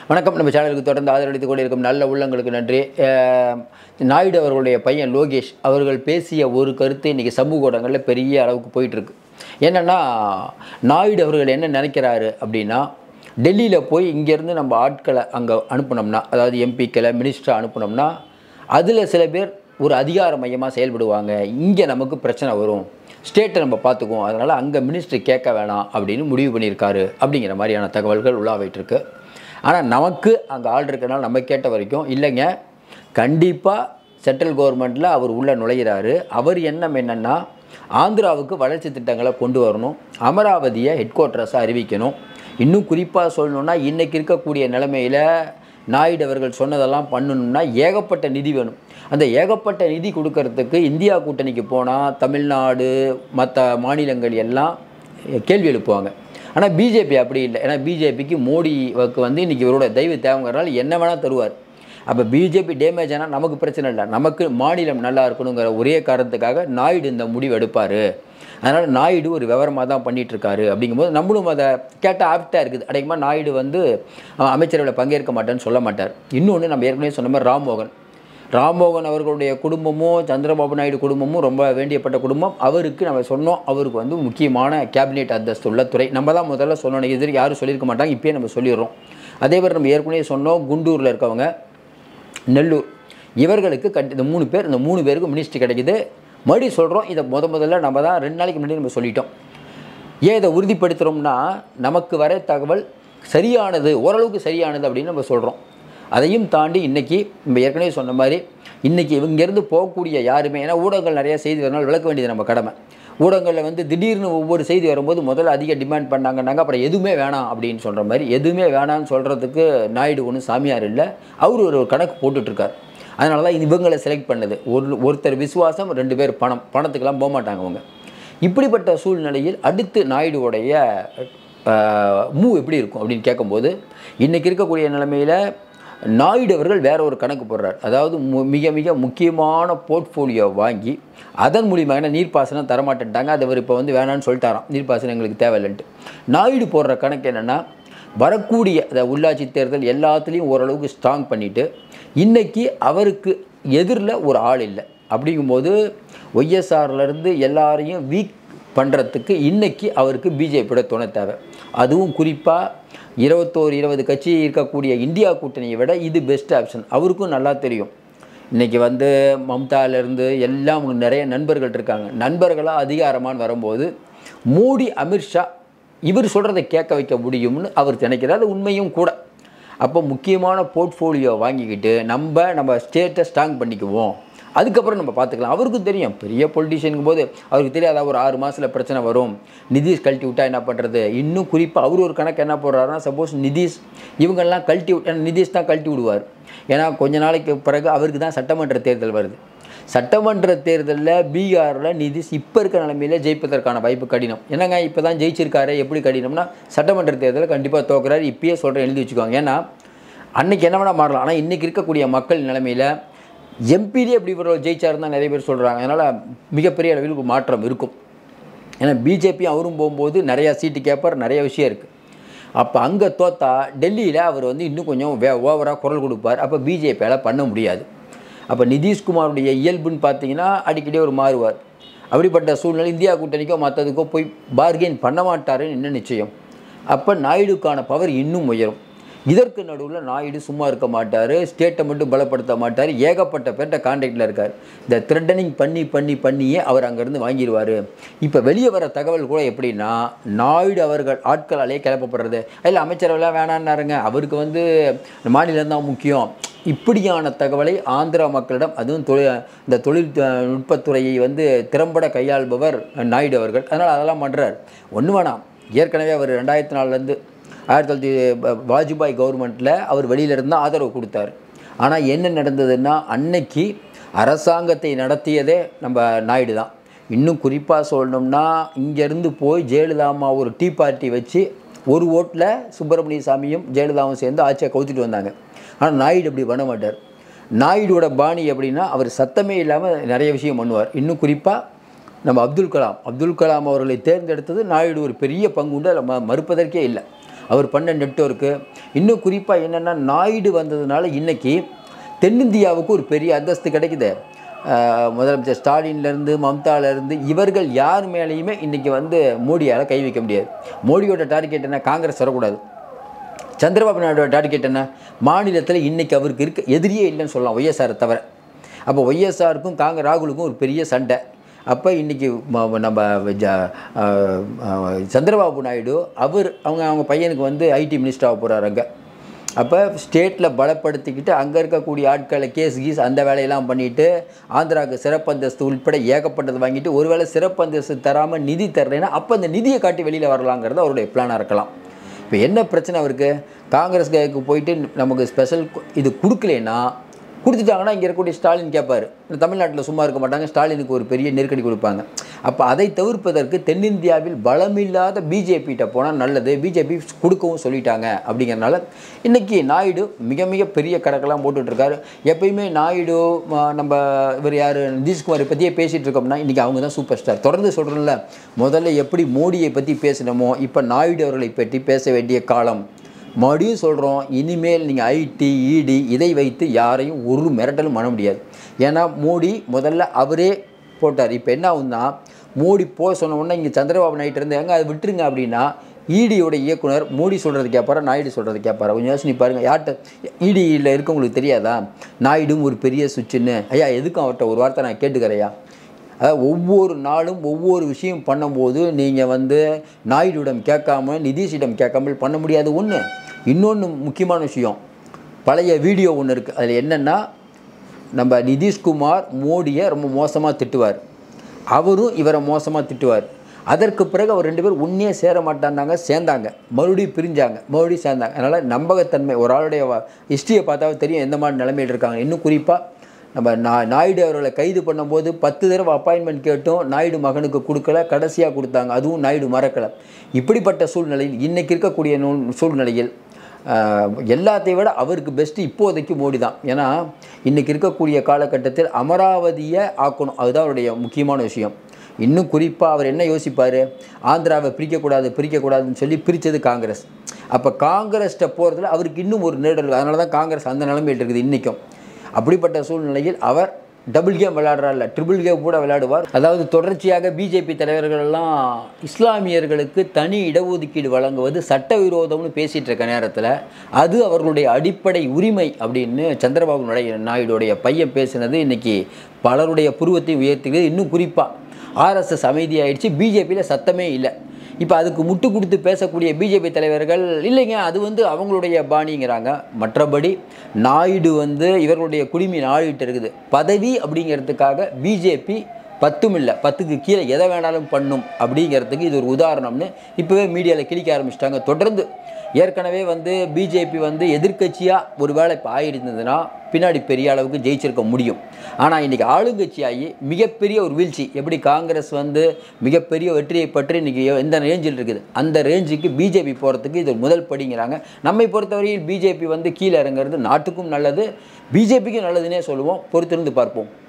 வணக்கம் நம்ம சேனலுக்கு தொடர்ந்து ஆதரவளித்துக் கொண்டிருக்கும் நல்ல உள்ளங்களுக்கு நன்றி அஹ், நாயுடு அவர்களுடைய பையன் லோகேஷ் அவர்கள் பேசிய ஒரு கருத்து இன்றைக்கி சமூக ஊடகங்களில் பெரிய அளவுக்கு போயிட்டுருக்கு என்னென்னா நாயுடு அவர்கள் என்ன நினைக்கிறாரு அப்படின்னா டெல்லியில் போய் இங்கேருந்து நம்ம ஆட்களை அங்கே அனுப்புனோம்னா அதாவது எம்பிக்களை மினிஸ்டரை அனுப்புனோம்னா அதில் சில பேர் ஒரு அதிகார மையமாக செயல்படுவாங்க இங்கே நமக்கு பிரச்சனை வரும் ஸ்டேட்டை நம்ம பார்த்துக்குவோம் அதனால் அங்கே மினிஸ்டர் கேட்க வேணாம் அப்படின்னு முடிவு பண்ணியிருக்காரு அப்படிங்கிற மாதிரியான தகவல்கள் உள்ளாவிட்டிருக்கு ஆனால் நமக்கு அங்கே ஆள் இருக்கனால நம்ம கேட்ட வரைக்கும் இல்லைங்க கண்டிப்பாக சென்ட்ரல் கவர்மெண்ட்டில் அவர் உள்ளே நுழையிறாரு அவர் எண்ணம் என்னென்னா ஆந்திராவுக்கு வளர்ச்சி திட்டங்களை கொண்டு வரணும் அமராவதியை ஹெட் குவார்ட்டர்ஸாக அறிவிக்கணும் இன்னும் குறிப்பாக சொல்லணுன்னா இன்றைக்கி இருக்கக்கூடிய நிலைமையில் நாயுடு அவர்கள் சொன்னதெல்லாம் பண்ணணும்னா ஏகப்பட்ட நிதி வேணும் அந்த ஏகப்பட்ட நிதி கொடுக்கறதுக்கு இந்தியா கூட்டணிக்கு போனால் தமிழ்நாடு மற்ற மாநிலங்கள் எல்லாம் கேள்வி எழுப்புவாங்க ஆனால் பிஜேபி அப்படி இல்லை ஏன்னா பிஜேபிக்கு மோடிக்கு வந்து இன்றைக்கி இவரோட தெய்வ தேவைங்கிறனால என்ன வேணால் தருவார் அப்போ பிஜேபி டேமேஜ் ஆனால் நமக்கு பிரச்சனை இல்லை நமக்கு மாநிலம் நல்லா இருக்கணுங்கிற ஒரே காரணத்துக்காக நாயுடு இந்த முடிவு எடுப்பார் அதனால் நாயுடு ஒரு விவரமாக தான் பண்ணிட்டு இருக்காரு அப்படிங்கும்போது நம்மளும் அதை கேட்டால் ஆப்டாக இருக்குது அடையமாக நாயுடு வந்து அஹ், அமைச்சரவையில் பங்கேற்க மாட்டேன்னு சொல்ல மாட்டார் இன்னொன்று நம்ம ஏற்கனவே சொன்ன மாதிரி ராம்மோகன் ராம்மோகன் அவர்களுடைய குடும்பமும் சந்திரபாபு நாயுடு குடும்பமும் ரொம்ப வேண்டியப்பட்ட குடும்பம் அவருக்கு நம்ம சொன்னோம் அவருக்கு வந்து முக்கியமான கேபினெட் அந்தஸ்து உள்ள துறை நம்ம தான் முதல்ல சொன்னோம் இது வரைக்கும் யாரும் சொல்லியிருக்க மாட்டாங்க இப்பயே நம்ம சொல்லிடுறோம் அதே மாதிரி நம்ம ஏற்கனவே சொன்னோம் குண்டூரில் இருக்கவங்க நெல்லூர் இவர்களுக்கு கட் இந்த மூணு பேர் இந்த மூணு பேருக்கு மினிஸ்ட்ரி கிடைக்குது மறுபடியும் சொல்கிறோம் இதை முத முதல்ல நம்ம தான் ரெண்டு நாளைக்கு முன்னாடி நம்ம சொல்லிட்டோம் ஏன் இதை உறுதிப்படுத்துகிறோம்னா நமக்கு வர தகவல் சரியானது ஓரளவுக்கு சரியானது அப்படின்னு நம்ம சொல்கிறோம் அதையும் தாண்டி இன்றைக்கி நம்ம ஏற்கனவே சொன்ன மாதிரி இன்றைக்கி இவங்கேருந்து போகக்கூடிய யாருமே ஏன்னா ஊடகங்கள் நிறைய செய்தி வரனால விளக்க வேண்டியது நம்ம கடமை ஊடகங்களில் வந்து திடீர்னு ஒவ்வொரு செய்தி வரும்போது முதல்ல அதிக டிமாண்ட் பண்ணாங்கன்னாங்க அப்புறம் எதுவுமே வேணாம் அப்படின்னு சொல்கிற மாதிரி எதுவுமே வேணாம்னு சொல்கிறதுக்கு நாயுடு ஒன்றும் சாமியார் இல்லை அவர் ஒரு கணக்கு போட்டுட்ருக்கார் அதனால தான் இவங்களை செலக்ட் பண்ணது ஒரு ஒருத்தர் விசுவாசம் ரெண்டு பேர் பணம் பணத்துக்கெல்லாம் போக மாட்டாங்க அவங்க இப்படிப்பட்ட சூழ்நிலையில் அடுத்து நாயுடுவோடைய மூவ் எப்படி இருக்கும் அப்படின்னு கேட்கும்போது இன்றைக்கி இருக்கக்கூடிய நிலைமையில் நாயுடு அவர்கள் வேற ஒரு கணக்கு போடுறார் அதாவது மு- மிக மிக முக்கியமான போர்ட்ஃபோலியோ வாங்கி அதன் மூலியமாக ஏன்னா நீர்ப்பாசனம் தரமாட்டேன்ட்டாங்க அதை அவர் இப்போ வந்து வேணான்னு சொல்லிட்டாராம் நீர்ப்பாசனம் எங்களுக்கு தேவையில்லைன்ட்டு நாயுடு போடுற கணக்கு என்னென்னா வரக்கூடிய அந்த உள்ளாட்சி தேர்தல் எல்லாத்துலேயும் ஓரளவுக்கு ஸ்ட்ராங் பண்ணிவிட்டு இன்னைக்கு அவருக்கு எதிரில் ஒரு ஆள் இல்லை அப்படிங்கும்போது ஒய்எஸ்ஆர்லேருந்து எல்லாரையும் வீக் பண்ணுறதுக்கு இன்னைக்கு அவருக்கு பிஜேபியோட துணை தேவை அதுவும் குறிப்பாக இருபத்தோரு இருபது கட்சி இருக்கக்கூடிய இந்தியா கூட்டணியை விட இது பெஸ்ட் ஆப்ஷன் அவருக்கும் நல்லா தெரியும் இன்றைக்கி வந்து மம்தாலேருந்து எல்லாம் அவங்களுக்கு நிறைய நண்பர்கள் இருக்காங்க நண்பர்களாக அதிகாரமான்னு வரும்போது மோடி அமித்ஷா இவர் சொல்கிறத கேட்க வைக்க முடியும்னு அவர் நினைக்கிறார் அது உண்மையும் கூட அப்போ முக்கியமான போர்ட்ஃபோலியோ வாங்கிக்கிட்டு நம்ம நம்ம ஸ்டேட்டை ஸ்ட்ராங் பண்ணிக்குவோம் அதுக்கப்புறம் நம்ம பார்த்துக்கலாம் அவருக்கும் தெரியும் பெரிய பொலிட்டிஷியனுக்கும் போது அவருக்கு தெரியாதா ஒரு ஆறு மாதத்தில் பிரச்சனை வரும் நிதிஷ் கழட்டி விட்டா என்ன பண்ணுறது இன்னும் குறிப்பாக அவர் ஒரு கணக்கு என்ன போடுறாருன்னா சப்போஸ் நிதிஷ் இவங்கெல்லாம் கழட்டி விட் ஏன்னா நிதிஷ் தான் கழட்டி விடுவார் ஏன்னா கொஞ்ச நாளைக்கு பிறகு அவருக்கு தான் சட்டமன்ற தேர்தல் வருது சட்டமன்ற தேர்தலில் பீகாரில் நிதிஷ் இப்போ இருக்க நிலைமையில ஜெயிப்பதற்கான வாய்ப்பு கடினம் என்னங்க இப்போ தான் ஜெயிச்சிருக்காரு எப்படி கடினம்னா சட்டமன்ற தேர்தலில் கண்டிப்பாக தோக்குறாரு இப்பயே சொல்கிறேன் எழுதி வச்சுக்கோங்க ஏன்னா அன்னைக்கு என்ன வேணால் மாறலாம் ஆனால் இன்றைக்கி இருக்கக்கூடிய மக்கள் நிலைமையில் எம்பிலே இப்படி இவர் ஜெயிச்சாருன்னு தான் நிறைய பேர் சொல்கிறாங்க அதனால் மிகப்பெரிய அளவில் ஒரு மாற்றம் இருக்கும் ஏன்னா பிஜேபி அவரும் போகும்போது நிறையா சீட்டு கேட்பார் நிறைய விஷயம் இருக்குது அப்போ அங்கே தோத்தா டெல்லியில் அவர் வந்து இன்னும் கொஞ்சம் வே ஓவராக குரல் கொடுப்பார் அப்போ பிஜேபியால் பண்ண முடியாது அப்போ நிதிஷ்குமாருடைய இயல்புன்னு பார்த்தீங்கன்னா அடிக்கடி ஒரு மாறுவார் அப்படிப்பட்ட சூழ்நிலை இந்தியா கூட்டணிக்கோ மற்றதுக்கோ போய் பார்கெயின் பண்ண மாட்டாருன்னு என்ன நிச்சயம் அப்போ நாயுடுக்கான பவர் இன்னும் உயரும் இதற்கு நடுவில் நாயுடு சும்மா இருக்க மாட்டார் ஸ்டேட்டை மட்டும் பலப்படுத்த மாட்டார் ஏகப்பட்ட பேர்கிட்ட கான்டாக்டில் இருக்கார் இந்த த்ரெட்டனிங் பண்ணி பண்ணி பண்ணியே அவர் அங்கேருந்து வாங்கிடுவார் இப்போ வெளியே வர தகவல் கூட எப்படின்னா நாயுடு அவர்கள் ஆட்களாலே கிளப்பப்படுறது இல்லை அமைச்சரவெல்லாம் வேணான்னாருங்க அவருக்கு வந்து மாநிலம் தான் முக்கியம் இப்படியான தகவலை ஆந்திரா மக்களிடம் அதுவும் தொழில் இந்த தொழில் அஹ், நுட்பத்துறையை வந்து திறம்பட கையாள்பவர் நாயுடு அவர்கள் அதனால் அதெல்லாம் பண்ணுறார் ஒன்று வேணாம் ஏற்கனவே அவர் ரெண்டாயிரத்தி நாலுலேருந்து ஆயிரத்தி தொள்ளாயிரத்தி வாஜ்பாய் கவர்மெண்ட்டில் அவர் வெளியில இருந்தால் ஆதரவு கொடுத்தார் ஆனால் என்ன நடந்ததுன்னா அன்னைக்கு அரசாங்கத்தை நடத்தியதே நம்ம நாயுடு தான் இன்னும் குறிப்பாக சொல்லணும்னா இங்கேருந்து போய் ஜெயலலிதா அம்மா ஒரு டீ பார்ட்டி வச்சு ஒரு ஓட்டில் சுப்பிரமணிய சாமியும் ஜெயலலிதாவும் சேர்ந்து ஆட்சியை கவுத்திட்டு வந்தாங்க ஆனால் நாயுடு அப்படி பண்ண மாட்டார் நாயுடுவோட பாணி எப்படின்னா அவர் சத்தமே இல்லாமல் நிறைய விஷயம் பண்ணுவார் இன்னும் குறிப்பாக நம்ம அப்துல் கலாம் அப்துல் கலாம் அவர்களை தேர்ந்தெடுத்தது நாயுடு ஒரு பெரிய பங்கு உண்டு அதில் ம மறுப்பதற்கே இல்லை அவர் பண்ண நெட்வொர்க்கு இன்னும் குறிப்பாக என்னென்னா நாயுடு வந்ததுனால இன்னைக்கு தென்னிந்தியாவுக்கு ஒரு பெரிய அந்தஸ்து கிடைக்குது ஆஹ் முதலமைச்சர் ஸ்டாலின்லேருந்து மம்தாலேருந்து இவர்கள் யார் மேலேயுமே இன்றைக்கி வந்து மோடியால் கை வைக்க முடியாது மோடியோட டார்கெட் என்ன காங்கிரஸ் வரக்கூடாது சந்திரபாபு நாயுடோட டார்கெட் என்ன மாநிலத்தில் இன்னைக்கு அவருக்கு இருக்க எதிரியே இல்லைன்னு சொல்லலாம் ஒய்எஸ்ஆரை தவிர அப்போ ஒய்எஸ்ஆருக்கும் காங்க ராகுலுக்கும் ஒரு பெரிய சண்டை அப்போ இன்றைக்கி நம்ம ஜ- ஆஹ் ஆஹ் சந்திரபாபு நாயுடு அவர் அவங்க அவங்க பையனுக்கு வந்து ஐடி மினிஸ்டர் ஆக போகிறாரு அங்கே அப்போ ஸ்டேட்டில் பலப்படுத்திக்கிட்டு அங்கே இருக்கக்கூடிய ஆட்களை கேஸ் கீஸ் அந்த வேலையெல்லாம் பண்ணிட்டு ஆந்திராவுக்கு சிறப்பு அந்தஸ்து உள்பட ஏகப்பட்டது வாங்கிட்டு ஒருவேளை சிறப்பு அந்தஸ்து தராமல் நிதி தரலைன்னா அப்போ அந்த நிதியை காட்டி வெளியில் வரலாங்கிறது அவருடைய பிளானாக இருக்கலாம் இப்போ என்ன பிரச்சனை அவருக்கு காங்கிரஸ் கைக்கு போயிட்டு நமக்கு ஸ்பெஷல் இது கொடுக்கலன்னா கொடுத்துட்டாங்கன்னா இங்கே இருக்கக்கூடிய ஸ்டாலின் கேட்பார் தமிழ்நாட்டில் சும்மா இருக்க மாட்டாங்க ஸ்டாலினுக்கு ஒரு பெரிய நெருக்கடி கொடுப்பாங்க அப்போ அதை தவிர்ப்பதற்கு தென்னிந்தியாவில் பலமில்லாத பிஜேபிகிட்ட போனால் நல்லது பிஜேபி கொடுக்கவும் சொல்லிட்டாங்க அப்படிங்கிறனால இன்றைக்கி நாயுடு மிக மிக பெரிய கணக்கெல்லாம் போட்டுட்ருக்காரு எப்பயுமே நாயுடு ம, நம்ம இவர் யார் நிதிஷ்குமாரை பற்றியே பேசிகிட்டு இருக்கோம்னா இன்றைக்கி அவங்க தான் சூப்பர் ஸ்டார் தொடர்ந்து சொல்கிறோம்ல முதல்ல எப்படி மோடியை பற்றி பேசினோமோ இப்போ நாயுடு அவர்களை பற்றி பேச வேண்டிய காலம் மறுபடியும் சொல்கிறோம் இனிமேல் நீங்கள் ஐடி இடி இதை வைத்து யாரையும் ஒரு மிரட்டலும் பண்ண முடியாது ஏன்னா மோடி முதல்ல அவரே போட்டார் இப்போ என்ன ஆகுதுன்னா மோடி போக சொன்ன உடனே இங்கே சந்திரபாபு நாயுடு இருந்து எங்க அதை விட்டுருங்க அப்படின்னா இடியோட இயக்குனர் மோடி சொல்கிறது கேட்பாரா நாயுடு சொல்கிறது கேட்பாரா கொஞ்சம் யோசனை பாருங்க யார்கிட்ட இடியில் இருக்கவங்களுக்கு தெரியாதா நாயுடும் ஒரு பெரிய சுவிட்சுன்னு ஐயா எதுக்கும் அவர்கிட்ட ஒரு வார்த்தை நான் கேட்டுக்கிறேயா அதாவது ஒவ்வொரு நாளும் ஒவ்வொரு விஷயம் பண்ணும்போது நீங்கள் வந்து நாயுடுவிடம் கேட்காம நிதிஷிடம் கேட்காமல் பண்ண முடியாது ஒன்று இன்னொன்று முக்கியமான விஷயம் பழைய வீடியோ ஒன்று இருக்குது அதில் என்னென்னா நம்ம நிதிஷ்குமார் மோடியை ரொம்ப மோசமாக திட்டுவார் அவரும் இவரை மோசமாக திட்டுவார் அதற்கு பிறகு அவர் ரெண்டு பேரும் உண்மையே சேர மாட்டாந்தாங்க சேர்ந்தாங்க மறுபடியும் பிரிஞ்சாங்க மறுபடியும் சேர்ந்தாங்க அதனால் நம்பகத்தன்மை ஒரு ஆளுடைய ஹிஸ்ட்ரியை பார்த்தாவே தெரியும் எந்த மாதிரி நிலைமையில் இருக்காங்க இன்னும் குறிப்பாக நம்ம நா நாயுடு அவர்களை கைது பண்ணும்போது பத்து தடவை அப்பாயின்மெண்ட் கேட்டும் நாயுடு மகனுக்கு கொடுக்கல கடைசியாக கொடுத்தாங்க அதுவும் நாயுடு மறக்கலை இப்படிப்பட்ட சூழ்நிலையில் இன்றைக்கி இருக்கக்கூடிய நூல் சூழ்நிலையில் ஆஹ், எல்லாத்தையும் விட அவருக்கு பெஸ்ட்டு இப்போதைக்கு மோடி தான் ஏன்னா இன்றைக்கி இருக்கக்கூடிய காலகட்டத்தில் அமராவதியை ஆக்கணும் அதுதான் அவருடைய முக்கியமான விஷயம் இன்னும் குறிப்பாக அவர் என்ன யோசிப்பார் ஆந்திராவை பிரிக்கக்கூடாது பிரிக்கக்கூடாதுன்னு சொல்லி பிரித்தது காங்கிரஸ் அப்போ காங்கிரஸ்கிட்ட போகிறதுல அவருக்கு இன்னும் ஒரு நெருடல் அதனால தான் காங்கிரஸ் அந்த நிலைமையில் இருக்குது இன்றைக்கும் அப்படிப்பட்ட சூழ்நிலையில் அவர் டபுள் கேம் விளையாடுறாருல ட்ரிபிள் கேம் கூட விளையாடுவார் அதாவது தொடர்ச்சியாக பிஜேபி தலைவர்கள் எல்லாம் இஸ்லாமியர்களுக்கு தனி இடஒதுக்கீடு வழங்குவது சட்டவிரோதம்னு பேசிகிட்டு இருக்க நேரத்தில் அது அவர்களுடைய அடிப்படை உரிமை அப்படின்னு சந்திரபாபு நாயுடு நாயுடுடைய பையன் பேசினது இன்னைக்கு பலருடைய புருவத்தை உயர்த்துகிறது இன்னும் குறிப்பாக ஆர்எஸ்எஸ் அமைதியாயிடுச்சு பிஜேபியில் சத்தமே இல்லை இப்போ அதுக்கு முட்டு கொடுத்து பேசக்கூடிய பிஜேபி தலைவர்கள் இல்லைங்க அது வந்து அவங்களுடைய பாணிங்கிறாங்க மற்றபடி நாயுடு வந்து இவர்களுடைய குடிமை நாயுட்டு இருக்குது பதவி அப்படிங்கிறதுக்காக பிஜேபி பத்தும் இல்லை பத்துக்கு கீழே எதை வேணாலும் பண்ணும் அப்படிங்கிறதுக்கு இது ஒரு உதாரணம்னு இப்போவே மீடியாவில் கிழிக்க ஆரம்பிச்சிட்டாங்க தொடர்ந்து ஏற்கனவே வந்து பிஜேபி வந்து எதிர்க்கட்சியாக ஒரு வேளை இப்போ ஆகிருந்ததுன்னா பின்னாடி பெரிய அளவுக்கு ஜெயிச்சிருக்க முடியும் ஆனால் இன்றைக்கி ஆளுங்கட்சியாகி மிகப்பெரிய ஒரு வீழ்ச்சி எப்படி காங்கிரஸ் வந்து மிகப்பெரிய வெற்றியை பற்றி இன்றைக்கி எந்த ரேஞ்சில் இருக்குது அந்த ரேஞ்சுக்கு பிஜேபி போகிறதுக்கு இது ஒரு முதல் படிங்கிறாங்க நம்மை பொறுத்தவரையில் பிஜேபி வந்து கீழே இறங்குறது நாட்டுக்கும் நல்லது பிஜேபிக்கும் நல்லதுன்னே சொல்லுவோம் பொறுத்திருந்து பார்ப்போம்